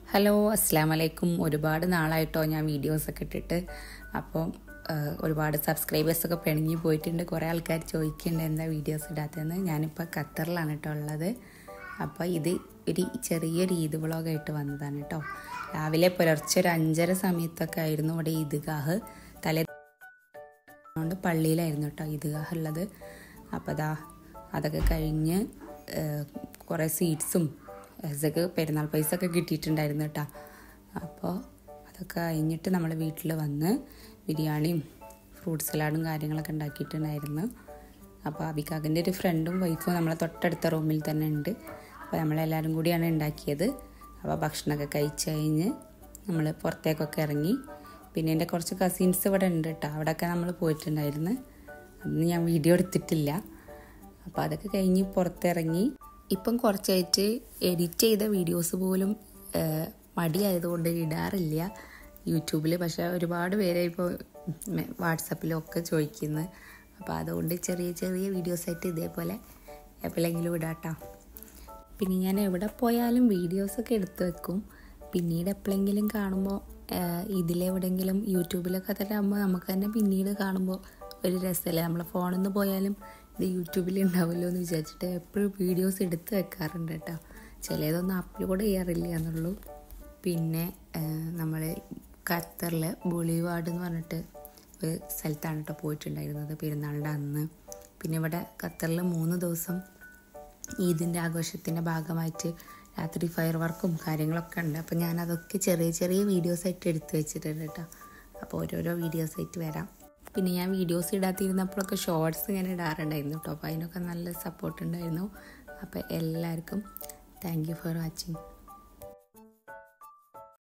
hello അസ്സാം വലൈക്കും ഒരുപാട് നാളായിട്ടോ ഞാൻ വീഡിയോസൊക്കെ ഇട്ടിട്ട് അപ്പോൾ ഒരുപാട് സബ്സ്ക്രൈബേഴ്സൊക്കെ പിണങ്ങി പോയിട്ടുണ്ട് കുറേ ആൾക്കാർ ചോദിക്കുന്നുണ്ട് എന്താ വീഡിയോസ് ഇടാത്തതെന്ന് ഞാനിപ്പോൾ ഖത്തറിലാണ് കേട്ടോ ഉള്ളത് അപ്പോൾ ഇത് ഒരു ചെറിയൊരു ഈദ് വ്ളോഗായിട്ട് വന്നതാണ് കേട്ടോ രാവിലെ പുലർച്ചെ ഒരു അഞ്ചര സമയത്തൊക്കെ ആയിരുന്നു ഇവിടെ ഈദ്ഗാഹ് തലേ കൊണ്ട് പള്ളിയിലായിരുന്നു കേട്ടോ ഈദ്ഗാഹ് ഉള്ളത് അപ്പോൾ അതാ അതൊക്കെ കഴിഞ്ഞ് കുറേ സ്വീറ്റ്സും ഇതൊക്കെ പെരുന്നാൾ പൈസ ഒക്കെ കിട്ടിയിട്ടുണ്ടായിരുന്നു കേട്ടോ അപ്പോൾ അതൊക്കെ കഴിഞ്ഞിട്ട് നമ്മൾ വീട്ടിൽ വന്ന് ബിരിയാണിയും ഫ്രൂട്ട് സലാഡും കാര്യങ്ങളൊക്കെ ഉണ്ടാക്കിയിട്ടുണ്ടായിരുന്നു അപ്പോൾ അബിക്കാക്കിൻ്റെ ഒരു ഫ്രണ്ടും വൈഫും നമ്മളെ തൊട്ടടുത്ത റൂമിൽ തന്നെ ഉണ്ട് അപ്പോൾ നമ്മളെല്ലാവരും കൂടിയാണ് ഉണ്ടാക്കിയത് അപ്പോൾ ഭക്ഷണമൊക്കെ കഴിച്ച് കഴിഞ്ഞ് നമ്മൾ പുറത്തേക്കൊക്കെ ഇറങ്ങി പിന്നെ എൻ്റെ കുറച്ച് കസിൻസ് ഇവിടെ ഉണ്ട് കേട്ടോ അവിടെയൊക്കെ നമ്മൾ പോയിട്ടുണ്ടായിരുന്നു അന്ന് ഞാൻ വീഡിയോ എടുത്തിട്ടില്ല അപ്പോൾ അതൊക്കെ കഴിഞ്ഞ് പുറത്തിറങ്ങി ഇപ്പം കുറച്ചായിട്ട് എഡിറ്റ് ചെയ്ത വീഡിയോസ് പോലും മടിയായതുകൊണ്ട് ഇടാറില്ല യൂട്യൂബിൽ പക്ഷേ ഒരുപാട് പേരെ ഇപ്പോൾ വാട്സപ്പിലൊക്കെ ചോദിക്കുന്നത് അപ്പോൾ അതുകൊണ്ട് ചെറിയ ചെറിയ വീഡിയോസായിട്ട് ഇതേപോലെ എപ്പോഴെങ്കിലും ഇടാട്ടോ പിന്നെ ഞാൻ എവിടെ പോയാലും വീഡിയോസൊക്കെ എടുത്തു വെക്കും പിന്നീട് എപ്പോഴെങ്കിലും കാണുമ്പോൾ ഇതിലെവിടെയെങ്കിലും യൂട്യൂബിലൊക്കെ തന്നെ ആകുമ്പോൾ നമുക്ക് തന്നെ പിന്നീട് കാണുമ്പോൾ ഒരു രസമല്ലേ നമ്മളെ ഫോണിൽ നിന്ന് പോയാലും ഇത് യൂട്യൂബിൽ ഉണ്ടാവുമല്ലോ എന്ന് വിചാരിച്ചിട്ട് എപ്പോഴും വീഡിയോസ് എടുത്ത് വെക്കാറുണ്ട് കേട്ടോ ചിലതൊന്നും അപ്ലോഡ് ചെയ്യാറില്ല എന്നുള്ളൂ പിന്നെ നമ്മൾ ഖത്തറിൽ ബോളിവാർഡ് എന്ന് പറഞ്ഞിട്ട് ഒരു സ്ഥലത്താണ് കേട്ടോ പോയിട്ടുണ്ടായിരുന്നത് പെരുന്നാളിൻ്റെ അന്ന് പിന്നെ ഇവിടെ ഖത്തറിൽ മൂന്ന് ദിവസം ഈദിൻ്റെ ആഘോഷത്തിൻ്റെ ഭാഗമായിട്ട് രാത്രി ഫയർ വർക്കും കാര്യങ്ങളൊക്കെ ഉണ്ട് അപ്പോൾ ഞാൻ അതൊക്കെ ചെറിയ ചെറിയ വീഡിയോസായിട്ട് എടുത്തു വെച്ചിട്ടുണ്ട് കേട്ടോ അപ്പോൾ ഓരോരോ വീഡിയോസായിട്ട് വരാം പിന്നെ ഞാൻ വീഡിയോസ് ഇടാത്തിരുന്നപ്പോഴൊക്കെ ഷോർട്സ് ഇങ്ങനെ ഇടാറുണ്ടായിരുന്നു കേട്ടോ അപ്പോൾ അതിനൊക്കെ നല്ല സപ്പോർട്ട് ഉണ്ടായിരുന്നു അപ്പോൾ എല്ലാവർക്കും താങ്ക് യു ഫോർ വാച്ചിങ്